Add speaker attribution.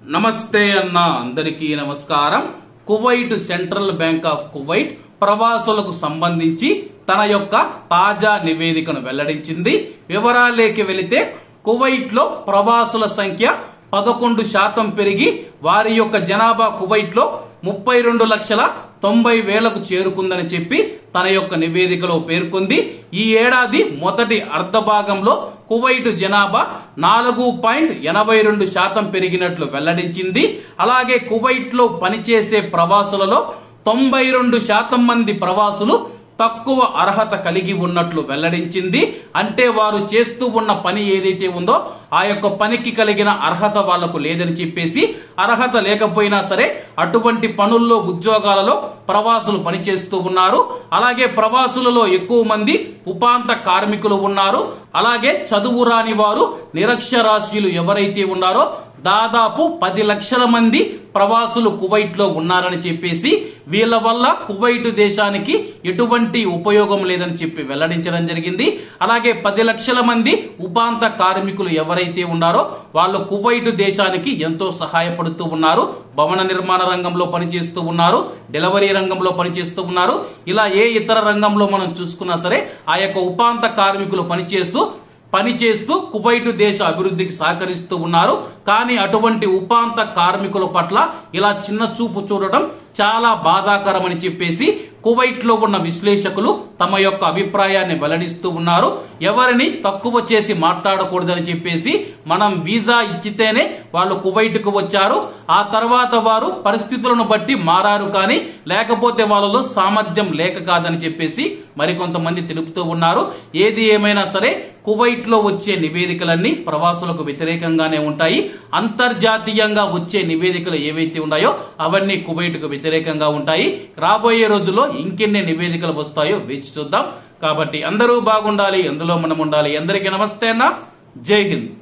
Speaker 1: నమస్తే అన్న అందరికీ నమస్కారం Kuwait central bank of Kuwait ప్రవాసులకు సంబంధించి తన యొక్క తాజా నివేదికను వెల్లడించింది వివరాలేకి వెళితే కువైట్ లో ప్రవాసుల సంఖ్య పదకొండు శాతం పెరిగి వారి యొక్క జనాభా కువైట్ లో ముప్పై రెండు లక్షల తొంభై వేలకు చేరుకుందని చెప్పి తన యొక్క నివేదికలో పేర్కొంది ఈ ఏడాది మొదటి అర్ధ భాగంలో కువైట్ జనాభా నాలుగు పాయింట్ ఎనభై రెండు శాతం పెరిగినట్లు వెల్లడించింది అలాగే కువైట్ లో పనిచేసే ప్రవాసులలో తొంభై రెండు శాతం మంది ప్రవాసులు తక్కువ అర్హత కలిగి ఉన్నట్లు వెల్లడించింది అంటే వారు చేస్తూ ఉన్న పని ఏదైతే ఉందో ఆ యొక్క పనికి కలిగిన అర్హత వాళ్లకు లేదని చెప్పేసి అర్హత లేకపోయినా సరే అటువంటి పనుల్లో ఉద్యోగాలలో ప్రవాసులు పనిచేస్తూ ఉన్నారు అలాగే ప్రవాసులలో ఎక్కువ మంది ఉపాంత కార్మికులు ఉన్నారు అలాగే చదువు రాని వారు నిరక్షరాస్యులు ఎవరైతే ఉన్నారో దాదాపు పది లక్షల మంది ప్రవాసులు కువైట్ లో ఉన్నారని చెప్పేసి వీళ్ళ వల్ల కువైట్ దేశానికి ఎటువంటి ఉపయోగం లేదని చెప్పి వెల్లడించడం జరిగింది అలాగే పది లక్షల మంది ఉపాంత కార్మికులు ఎవరైతే ఉన్నారో వాళ్ళు కువైట్ దేశానికి ఎంతో సహాయపడుతూ ఉన్నారు భవన నిర్మాణ రంగంలో పనిచేస్తూ ఉన్నారు డెలివరీ రంగంలో పనిచేస్తూ ఉన్నారు ఇలా ఏ ఇతర రంగంలో మనం చూసుకున్నా సరే ఆ యొక్క ఉపాంత కార్మికులు పనిచేస్తూ పనిచేస్తూ కువైట్ దేశ అభివృద్ధికి సహకరిస్తూ ఉన్నారు కానీ అటువంటి ఉపాంత కార్మికుల పట్ల ఇలా చిన్న చూపు చూడటం చాలా బాధాకరమని చెప్పేసి కువైట్ లో ఉన్న విశ్లేషకులు తమ యొక్క అభిప్రాయాన్ని వెల్లడిస్తూ ఉన్నారు ఎవరిని తక్కువ చేసి మాట్లాడకూడదని చెప్పేసి మనం వీసా ఇచ్చితేనే వాళ్ళు కువైట్ కు వచ్చారు ఆ తర్వాత వారు పరిస్థితులను బట్టి మారారు కానీ లేకపోతే వాళ్ళలో సామర్థ్యం లేక కాదని చెప్పేసి మరికొంతమంది తెలుపుతూ ఉన్నారు ఏది ఏమైనా సరే కువైట్ లో వచ్చే నివేదికలన్నీ ప్రవాసులకు వ్యతిరేకంగానే ఉంటాయి అంతర్జాతీయంగా వచ్చే నివేదికలు ఏవైతే ఉన్నాయో అవన్నీ కువైట్ కు వ్యతిరేకంగా ఉంటాయి రాబోయే రోజుల్లో ఇంకెన్ని నివేదికలు వస్తాయో వేచి చూద్దాం కాబట్టి అందరూ బాగుండాలి అందులో మనం ఉండాలి అందరికీ నమస్తే అన్న జై హింద్